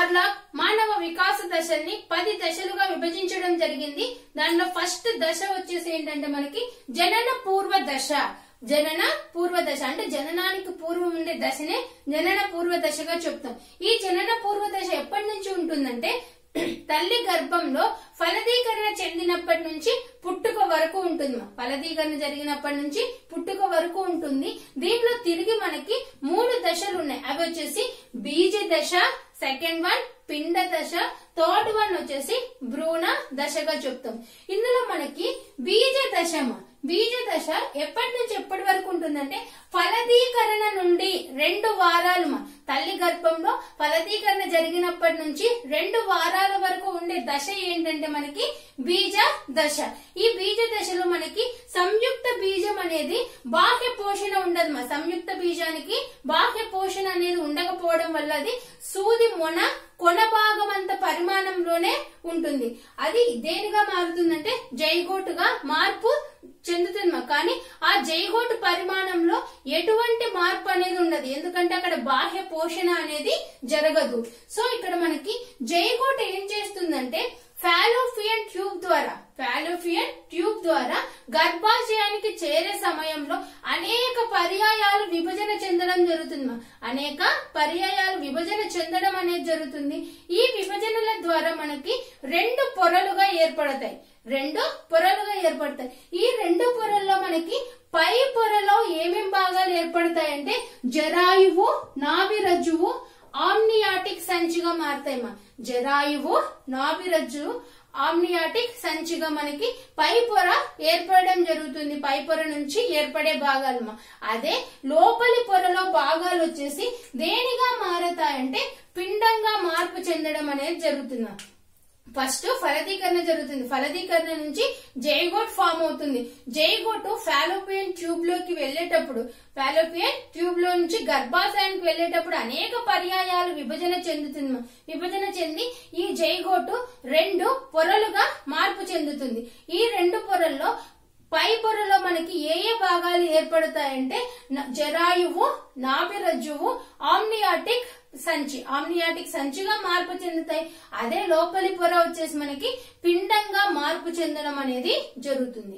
Hurlock మానవ వికాస దశల్ని పది దశలుగా విభజించడం జరిగింది దానిలో ఫస్ట్ దశ వచ్చేసి ఏంటంటే మనకి జనన పూర్వ దశ జనన పూర్వ దశ అంటే జననానికి పూర్వం ఉండే దశనే జనన పూర్వ దశగా చెప్తాం ఈ జనన పూర్వ దశ ఎప్పటి నుంచి ఉంటుందంటే తల్లి గర్భంలో ఫలదీకరణ చెందినప్పటి నుంచి పుట్టుక వరకు ఉంటుంది ఫలదీకరణ జరిగినప్పటి నుంచి పుట్టుక వరకు ఉంటుంది దీనిలో తిరిగి మనకి మూడు దశలు ఉన్నాయి అవి వచ్చేసి బీజ దశ సెకండ్ వన్ పిండ దశ థర్డ్ వన్ వచ్చేసి భ్రూణ దశగా చెప్తాం ఇందులో మనకి బీజ దశమ బీజ దశ ఎప్పటి నుంచి ఎప్పటి వరకు ఉంటుందంటే ఫలదీకరణ నుండి రెండు వారాలు మా తల్లి గర్భంలో ఫలదీకరణ జరిగినప్పటి నుంచి రెండు వారాల వరకు ఉండే దశ ఏంటంటే మనకి బీజ దశ ఈ బీజ దశలో మనకి సంయుక్త బీజం అనేది బాహ్య పోషణ ఉండదు మా సంయుక్త బీజానికి బాహ్య పోషణ అనేది ఉండకపోవడం వల్ల అది సూది మొన కొన భాగం అంత పరిమాణంలోనే ఉంటుంది అది దేనిగా మారుతుందంటే జైగోటుగా మార్పు చెందుతుంది మా. కానీ ఆ జైగోటు పరిమాణంలో ఎటువంటి మార్పు అనేది ఉండదు ఎందుకంటే అక్కడ బాహ్య పోషణ అనేది జరగదు సో ఇక్కడ మనకి జైగోట్ ఏం చేస్తుందంటే ఫాలోఫియన్ ట్యూబ్ ద్వారా ఫాలోఫియన్ ట్యూబ్ ద్వారా గర్భాశయానికి చేరే సమయంలో అనేక పర్యాయాలు విభజన చెందడం జరుగుతుంది మా. అనేక పర్యాయాలు విభజన చెందడం అనేది జరుగుతుంది ఈ విభజనల ద్వారా మనకి రెండు పొరలుగా ఏర్పడతాయి రెండు పొరలుగా ఏర్పడతాయి ఈ రెండు పొరల్లో మనకి పై పొరలో ఏమేం భాగాలు ఏర్పడతాయంటే జరాయువు నాభిరజ్జువు ఆమ్నియాటిక్ సంచిగా మారుతాయమ్మా జరాయువు నాభిరజ్జు ఆమ్నియాటిక్ సంచిగా మనకి పై పొర ఏర్పడడం జరుగుతుంది పై పొర నుంచి ఏర్పడే భాగాలమ్మా అదే లోపలి పొరలో భాగాలు వచ్చేసి దేనిగా మారతాయంటే పిండంగా మార్పు చెందడం అనేది జరుగుతుంది ఫస్ట్ ఫలదీకరణ జరుగుతుంది ఫలదీకరణ నుంచి జైగోట్ ఫామ్ అవుతుంది జైగోట్ ఫాలోపియన్ ట్యూబ్ లోకి వెళ్లేటప్పుడు ఫాలోపియన్ ట్యూబ్ లో నుంచి గర్భాశయానికి వెళ్లేటప్పుడు అనేక పర్యాయాలు విభజన చెందుతుంది విభజన చెంది ఈ జైగోటు రెండు పొరలుగా మార్పు చెందుతుంది ఈ రెండు పొరల్లో పై పొరలో మనకి ఏ ఏ భాగాలు ఏర్పడతాయంటే న- జరాయువు నాభిరజ్జువు ఆమ్నియాటిక్ సంచి ఆమ్నియాటిక్ సంచిగా మార్పు చెందుతాయి అదే లోపలి పొర వచ్చేసి మనకి పిండంగా మార్పు చెందడం అనేది జరుగుతుంది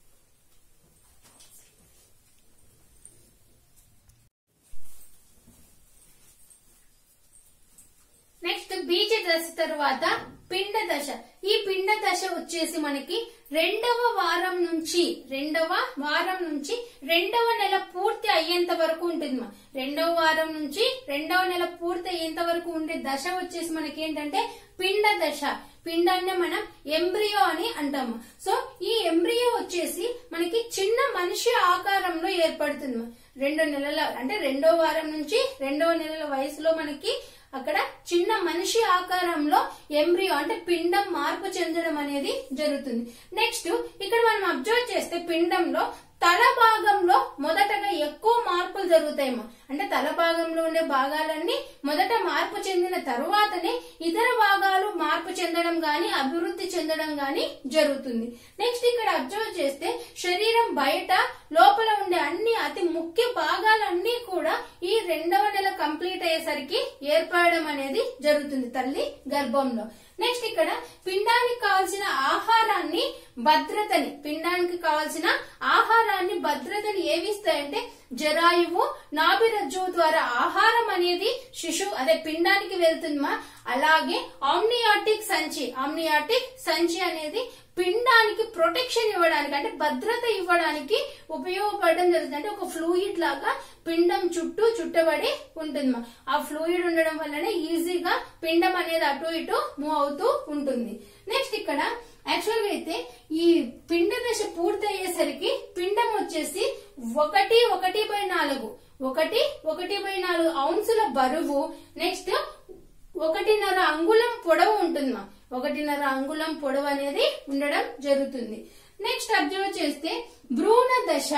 నెక్స్ట్ బీజ దశ తర్వాత పిండ దశ ఈ పిండ దశ వచ్చేసి మనకి రెండవ వారం నుంచి రెండవ వారం నుంచి రెండవ నెల పూర్తి అయ్యేంత వరకు ఉంటుంది మా. రెండవ వారం నుంచి రెండవ నెల పూర్తి అయ్యేంత వరకు ఉండే దశ వచ్చేసి మనకి ఏంటంటే పిండ దశ పిండాన్ని మనం ఎంబ్రియో అని అంటాము సో ఈ ఎంబ్రియో వచ్చేసి మనకి చిన్న మనిషి ఆకారంలో ఏర్పడుతుంది మా. రెండు నెలల అంటే రెండో వారం నుంచి రెండవ నెలల వయసులో మనకి అక్కడ చిన్న మనిషి ఆకారంలో ఎంబ్రియో అంటే పిండం మార్పు చెందడం అనేది జరుగుతుంది నెక్స్ట్ ఇక్కడ మనం అబ్జర్వ్ చేస్తే పిండంలో తల భాగంలో మొదటగా ఎక్కువ మార్పులు జరుగుతాయేమో అంటే తల భాగంలో ఉండే భాగాలన్నీ మొదట మార్పు చెందిన తరువాతనే ఇతర భాగాలు మార్పు చెందడం గాని అభివృద్ధి చెందడం గాని జరుగుతుంది నెక్స్ట్ ఇక్కడ అబ్జర్వ్ చేస్తే శరీరం బయట లోపల ఉండే అన్ని అతి ముఖ్య భాగాలన్నీ కూడా ఈ రెండవ నెల కంప్లీట్ అయ్యేసరికి ఏర్పడడం అనేది జరుగుతుంది తల్లి గర్భంలో నెక్స్ట్ ఇక్కడ పిండానికి కావాల్సిన ఆహారాన్ని భద్రతని పిండానికి కావాల్సిన ఆహారాన్ని భద్రతని ఏవిస్తాయంటే జరాయువు నాభిరజ్జువు ద్వారా ఆహారం అనేది శిశువు అదే పిండానికి వెళ్తుందమ్మా అలాగే ఆమ్నియాటిక్ సంచి ఆమ్నియాటిక్ సంచి అనేది పిండానికి ప్రొటెక్షన్ ఇవ్వడానికి అంటే భద్రత ఇవ్వడానికి ఉపయోగపడడం జరుగుతుంది అంటే ఒక ఫ్లూయిడ్ లాగా పిండం చుట్టూ చుట్టబడి ఉంటుంది ఆ ఫ్లూయిడ్ ఉండడం వల్లనే ఈజీగా పిండం అనేది అటు ఇటు మూవ్ అవుతూ ఉంటుంది నెక్స్ట్ ఇక్కడ యాక్చువల్ గా అయితే ఈ పిండ దశ పూర్తి అయ్యేసరికి పిండం వచ్చేసి ఒకటి ఒకటి బై నాలుగు ఒకటి ఒకటి బై నాలుగు ఔన్సుల బరువు నెక్స్ట్ ఒకటిన్నర అంగుళం పొడవు ఉంటుంది మా ఒకటిన్నర అంగుళం పొడవు అనేది ఉండడం జరుగుతుంది నెక్స్ట్ అబ్జర్వ్ చేస్తే భ్రూణ దశ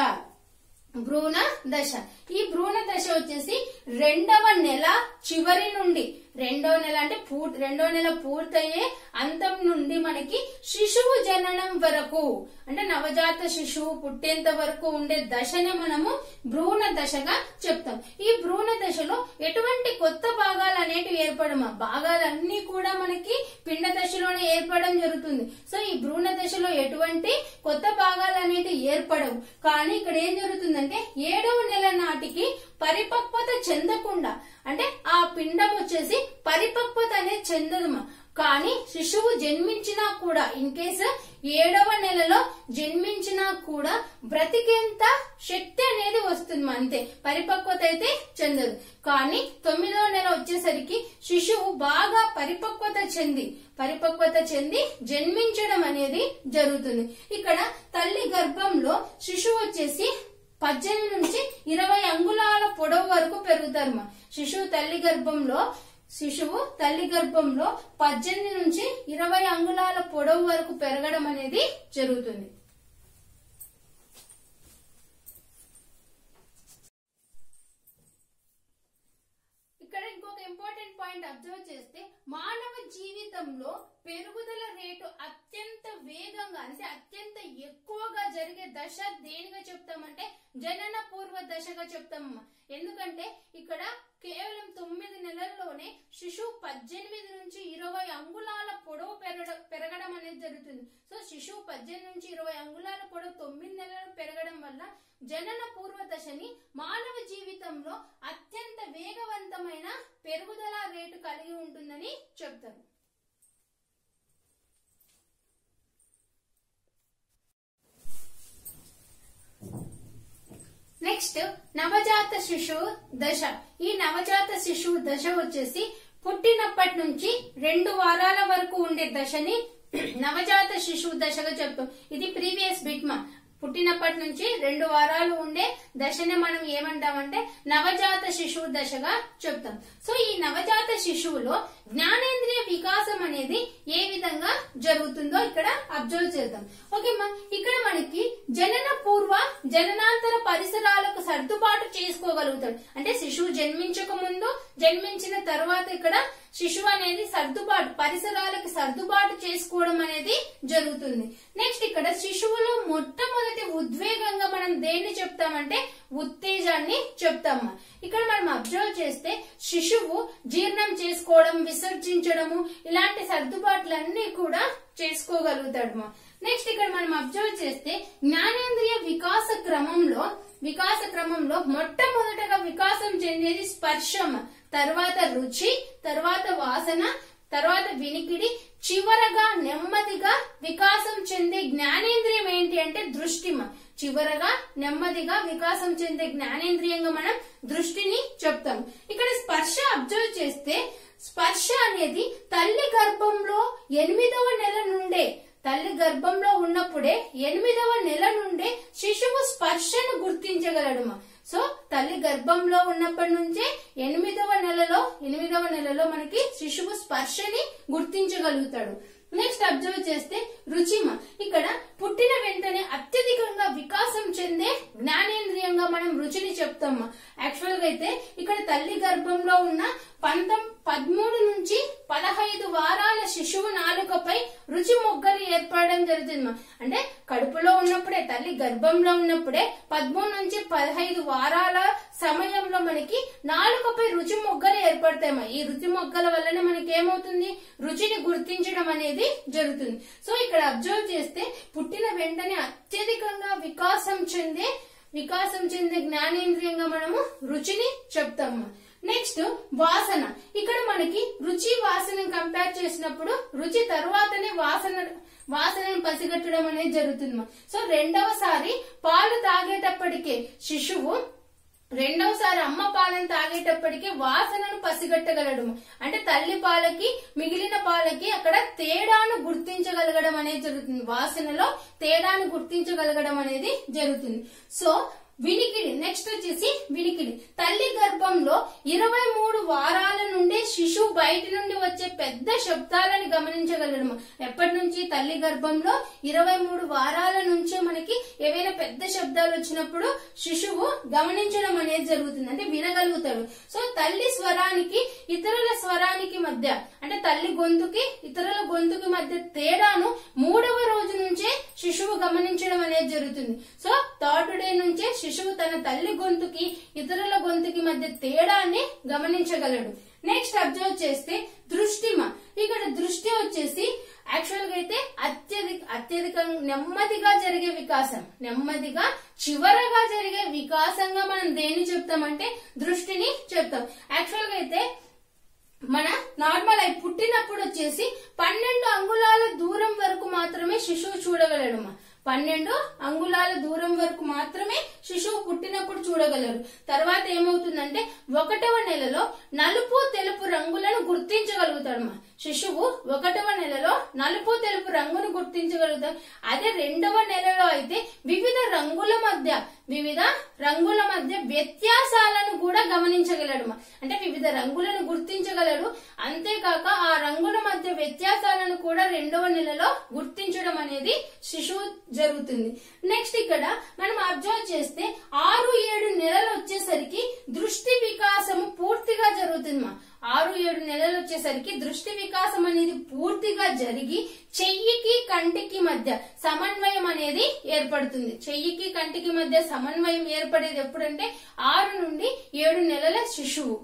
భ్రూణ దశ ఈ భ్రూణ దశ వచ్చేసి రెండవ నెల చివరి నుండి రెండో నెల అంటే పూర్తి రెండో నెల పూర్తయ్యే అంతం నుండి మనకి శిశువు జననం వరకు అంటే నవజాత శిశువు పుట్టేంత వరకు ఉండే దశనే మనము భ్రూణ దశగా చెప్తాం ఈ భ్రూణ దశలో ఎటువంటి కొత్త భాగాలు అనేటివి ఏర్పడమా భాగాలన్నీ కూడా మనకి పిండ దశలోనే ఏర్పడడం జరుగుతుంది సో ఈ భ్రూణ దశలో ఎటువంటి కొత్త భాగాలు అనేటివి ఏర్పడవు కానీ ఇక్కడ ఏం జరుగుతుందంటే ఏడవ నెల నాటికి పరిపక్వత చెందకుండా అంటే ఆ పిండం వచ్చేసి పరిపక్వత అనేది చెందదుమా కానీ శిశువు జన్మించినా కూడా ఇన్ కేసు ఏడవ నెలలో జన్మించినా కూడా బ్రతికేంత శక్తి అనేది వస్తుంది అంతే పరిపక్వత అయితే చెందదు కానీ తొమ్మిదవ నెల వచ్చేసరికి శిశువు బాగా పరిపక్వత చెంది పరిపక్వత చెంది జన్మించడం అనేది జరుగుతుంది ఇక్కడ తల్లి గర్భంలో శిశువు వచ్చేసి పద్దెనిమిది నుంచి ఇరవై అంగుళాల పొడవు వరకు పెరుగుతారు శిశువు తల్లి గర్భంలో శిశువు తల్లి గర్భంలో పద్దెనిమిది నుంచి ఇరవై అంగుళాల పొడవు వరకు పెరగడం అనేది జరుగుతుంది ఇక్కడ ఇంకొక ఇంపార్టెంట్ పాయింట్ అబ్జర్వ్ చేస్తే మానవ జీవితంలో పెరుగుదల రేటు అత్యంత వేగంగా అంటే అత్యంత ఎక్కువగా జరిగే దశ దేనిగా చెప్తామంటే జనన పూర్వ దశగా చెప్తామమ్మా ఎందుకంటే ఇక్కడ కేవలం తొమ్మిది నెలల్లోనే శిశువు పద్దెనిమిది నుంచి ఇరవై అంగుళాల పొడవు పెరగడం పెరగడం అనేది జరుగుతుంది సో శిశువు పద్దెనిమిది నుంచి ఇరవై అంగుళాల పొడవు తొమ్మిది నెలలు పెరగడం వల్ల జనన పూర్వ దశని మానవ జీవితంలో అత్యంత వేగవంతమైన పెరుగుదల రేటు కలిగి ఉంటుందని చెప్తారు నెక్స్ట్ నవజాత శిశువు దశ ఈ నవజాత శిశువు దశ వచ్చేసి పుట్టినప్పటి నుంచి రెండు వారాల వరకు ఉండే దశని నవజాత శిశువు దశగా చెప్తాం ఇది ప్రీవియస్ బిట్మా పుట్టినప్పటి నుంచి రెండు వారాలు ఉండే దశని మనం ఏమంటామంటే నవజాత శిశువు దశగా చెప్తాం సో ఈ నవజాత శిశువులో జ్ఞానేంద్రియ వికాసం అనేది ఏ విధంగా జరుగుతుందో ఇక్కడ అబ్జర్వ్ చేద్దాం ఓకే మా ఇక్కడ మనకి జనన పూర్వ జననాంతర పరిసరాలకు సర్దుబాటు చేసుకోగలుగుతాడు అంటే శిశువు జన్మించక ముందు జన్మించిన తర్వాత ఇక్కడ శిశువు అనేది సర్దుబాటు పరిసరాలకు సర్దుబాటు చేసుకోవడం అనేది జరుగుతుంది నెక్స్ట్ ఇక్కడ శిశువులో మొట్టమొదటి ఉద్వేగంగా మనం దేన్ని చెప్తామంటే ఉత్తేజాన్ని చెప్తాము ఇక్కడ మనం అబ్జర్వ్ చేస్తే శిశువు జీర్ణం చేసుకోవడం విసర్జించడము ఇలాంటి సర్దుబాట్లన్నీ కూడా చేసుకోగలుగుతాడు నెక్స్ట్ ఇక్కడ మనం అబ్జర్వ్ చేస్తే జ్ఞానేంద్రియ వికాస క్రమంలో వికాస క్రమంలో మొట్టమొదటగా వికాసం చెందేది స్పర్శం తర్వాత రుచి తర్వాత వాసన తర్వాత వినికిడి చివరగా నెమ్మదిగా వికాసం చెందే జ్ఞానేంద్రియం ఏంటి అంటే దృష్టిమ చివరగా నెమ్మదిగా వికాసం చెందే జ్ఞానేంద్రియంగా మనం దృష్టిని చెప్తాం ఇక్కడ స్పర్శ అబ్జర్వ్ చేస్తే స్పర్శ అనేది తల్లి గర్భంలో ఎనిమిదవ నెల నుండే తల్లి గర్భంలో ఉన్నప్పుడే ఎనిమిదవ నెల నుండే శిశువు స్పర్శను గుర్తించగలడు సో తల్లి గర్భంలో ఉన్నప్పటి నుంచే ఎనిమిదవ నెలలో ఎనిమిదవ నెలలో మనకి శిశువు స్పర్శని గుర్తించగలుగుతాడు నెక్స్ట్ అబ్జర్వ్ చేస్తే రుచిమ ఇక్కడ పుట్టిన వెంటనే అత్యధికంగా వికాసం చెందే జ్ఞానేంద్రియంగా మనం రుచిని చెప్తాము యాక్చువల్ గా అయితే ఇక్కడ తల్లి గర్భంలో ఉన్న పంతం పదమూడు నుంచి పదహైదు వారాల శిశువు నాలుకపై రుచి మొగ్గలు ఏర్పడడం జరుగుతుంది అంటే కడుపులో ఉన్నప్పుడే తల్లి గర్భంలో ఉన్నప్పుడే పదమూడు నుంచి పదహైదు వారాల సమయంలో మనకి నాలుకపై రుచి మొగ్గలు ఏర్పడతాయి ఈ రుచి మొగ్గల వల్లనే మనకి ఏమవుతుంది రుచిని గుర్తించడం అనేది జరుగుతుంది సో ఇక్కడ అబ్జర్వ్ చేస్తే పుట్టిన వెంటనే అత్యధికంగా వికాసం చెందే వికాసం చెందే జ్ఞానేంద్రియంగా మనము రుచిని చెప్తాము నెక్స్ట్ వాసన ఇక్కడ మనకి రుచి వాసన కంపేర్ చేసినప్పుడు రుచి తర్వాతనే వాసన వాసనను పసిగట్టడం అనేది జరుగుతుంది సో రెండవసారి పాలు తాగేటప్పటికే శిశువు రెండవసారి అమ్మ పాలను తాగేటప్పటికి వాసనను పసిగట్టగలడు అంటే తల్లి పాలకి మిగిలిన పాలకి అక్కడ తేడాను గుర్తించగలగడం అనేది జరుగుతుంది వాసనలో తేడాను గుర్తించగలగడం అనేది జరుగుతుంది సో వినికిడి నెక్స్ట్ వచ్చేసి వినికిడి తల్లి గర్భంలో ఇరవై మూడు వారాల నుండి శిశువు బయట నుండి వచ్చే పెద్ద శబ్దాలను గమనించగలడము ఎప్పటి నుంచి తల్లి గర్భంలో ఇరవై మూడు వారాల నుంచే మనకి ఏవైనా పెద్ద శబ్దాలు వచ్చినప్పుడు శిశువు గమనించడం అనేది జరుగుతుంది అంటే వినగలుగుతాడు సో తల్లి స్వరానికి ఇతరుల స్వరానికి మధ్య అంటే తల్లి గొంతుకి ఇతరుల గొంతుకి మధ్య తేడాను మూడవ రోజు నుంచే శిశువు గమనించడం అనేది జరుగుతుంది సో థర్డ్ డే నుంచే శిశువు తన తల్లి గొంతుకి ఇతరుల గొంతుకి మధ్య తేడాన్ని గమనించగలడు నెక్స్ట్ అబ్జర్వ్ చేస్తే దృష్టిమ ఇక్కడ దృష్టి వచ్చేసి యాక్చువల్ గా అయితే అత్యధిక అత్యధిక నెమ్మదిగా జరిగే వికాసం నెమ్మదిగా చివరగా జరిగే వికాసంగా మనం దేన్ని చెప్తామంటే దృష్టిని చెప్తాం యాక్చువల్ గా అయితే మన నార్మల్ అయి పుట్టినప్పుడు వచ్చేసి పన్నెండు అంగుళాల దూరం వరకు మాత్రమే శిశువు చూడగలడు పన్నెండు అంగుళాల దూరం వరకు మాత్రమే శిశువు పుట్టినప్పుడు చూడగలరు తర్వాత ఏమవుతుందంటే ఒకటవ నెలలో నలుపు తెలుపు రంగులను గుర్తించగలుగుతాడు మా శిశువు ఒకటవ నెలలో నలుపు తెలుపు రంగును గుర్తించగలుగుతాడు అదే రెండవ నెలలో అయితే వివిధ రంగుల మధ్య వివిధ రంగుల మధ్య వ్యత్యాసాలను కూడా గమనించగలడు మా. అంటే వివిధ రంగులను గుర్తించగలడు అంతేకాక ఆ రంగుల మధ్య వ్యత్యాసాలను కూడా రెండవ నెలలో గుర్తించడం అనేది శిశువు జరుగుతుంది నెక్స్ట్ ఇక్కడ మనం అబ్జర్వ్ చేస్తే ఆరు ఏడు నెలలు వచ్చేసరికి దృష్టి వికాసము పూర్తిగా జరుగుతుంది మా ఆరు ఏడు నెలలు వచ్చేసరికి దృష్టి వికాసం అనేది పూర్తిగా జరిగి చెయ్యికి కంటికి మధ్య సమన్వయం అనేది ఏర్పడుతుంది చెయ్యికి కంటికి మధ్య సమన్వయం ఏర్పడేది ఎప్పుడంటే ఆరు నుండి ఏడు నెలల శిశువు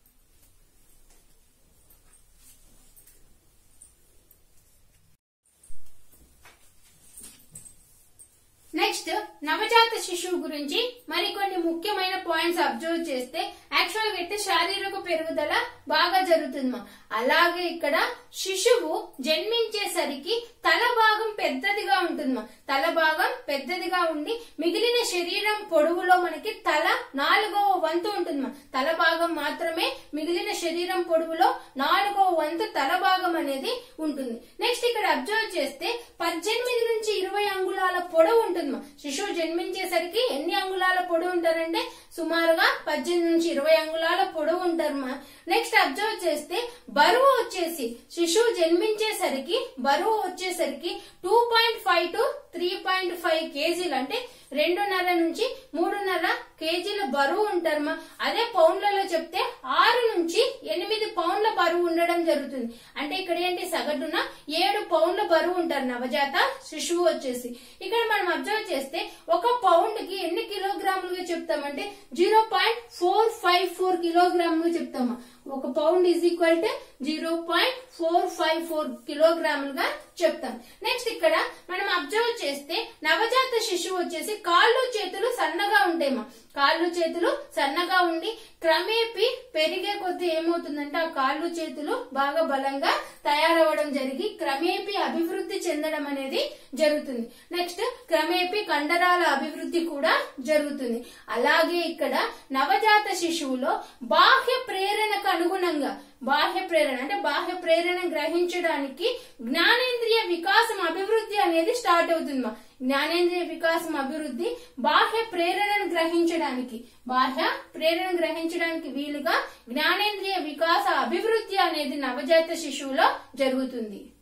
నెక్స్ట్ నవజాత శిశువు గురించి మరికొన్ని ముఖ్యమైన పాయింట్స్ అబ్జర్వ్ చేస్తే యాక్చువల్ గా అయితే శారీరక పెరుగుదల బాగా జరుగుతుంది అలాగే ఇక్కడ శిశువు జన్మించేసరికి తల భాగం పెద్దదిగా ఉంటుంది తల భాగం పెద్దదిగా ఉండి మిగిలిన శరీరం పొడవులో మనకి తల నాలుగవ వంతు ఉంటుంది తల భాగం మాత్రమే మిగిలిన శరీరం పొడవులో నాలుగవ వంతు తల భాగం అనేది ఉంటుంది నెక్స్ట్ ఇక్కడ అబ్జర్వ్ చేస్తే పద్దెనిమిది నుంచి ఇరవై అంగుళాల పొడవు ఉంటుంది శిశువు జన్మించేసరికి ఎన్ని అంగుళాల పొడవు ఉంటారంటే సుమారుగా పద్దెనిమిది నుంచి ఇరవై అంగుళాల పొడవు ఉంటారు మా నెక్స్ట్ అబ్జర్వ్ చేస్తే బరువు వచ్చేసి శిశువు జన్మించేసరికి బరువు వచ్చేసరికి two point five to three point five కేజీలు అంటే రెండున్నర నుంచి మూడున్నర కేజీల బరువు ఉంటారమ్మా అదే పౌండ్లలో చెప్తే ఆరు నుంచి ఎనిమిది పౌండ్ల బరువు ఉండడం జరుగుతుంది అంటే ఇక్కడ ఏంటి సగటున ఏడు పౌండ్ల బరువు ఉంటారు నవజాత శిశువు వచ్చేసి ఇక్కడ మనం అబ్జర్వ్ చేస్తే ఒక పౌండ్ కి ఎన్ని కిలోగ్రాములుగా చెప్తామంటే zero point four five four కిలోగ్రాములుగా చెప్తామా ఒక pound is equal to zero point four five four కిలోగ్రాములుగా చెప్తాం నెక్స్ట్ ఇక్కడ మనం అబ్జర్వ్ చేస్తే నవజాత శిశువు వచ్చేసి కాళ్ళు చేతులు సన్నగా ఉంటాయమ్మా కాళ్ళు చేతులు సన్నగా ఉండి క్రమేపీ పెరిగే కొద్దీ ఏమవుతుందంటే ఆ కాళ్ళు చేతులు బాగా బలంగా తయారవడం జరిగి క్రమేపీ అభివృద్ధి చెందడం అనేది జరుగుతుంది నెక్స్ట్ క్రమేపీ కండరాల అభివృద్ధి కూడా జరుగుతుంది అలాగే ఇక్కడ నవజాత శిశువులో బాహ్య ప్రేరణకు అనుగుణంగా బాహ్య ప్రేరణ అంటే బాహ్య ప్రేరణ గ్రహించడానికి జ్ఞానేంద్రియ వికాసం అభివృద్ధి అనేది స్టార్ట్ అవుతుంది మా జ్ఞానేంద్రియ వికాసం అభివృద్ధి బాహ్య ప్రేరణను గ్రహించడానికి బాహ్య ప్రేరణ గ్రహించడానికి వీలుగా జ్ఞానేంద్రియ వికాస అభివృద్ధి అనేది నవజాత శిశువులో జరుగుతుంది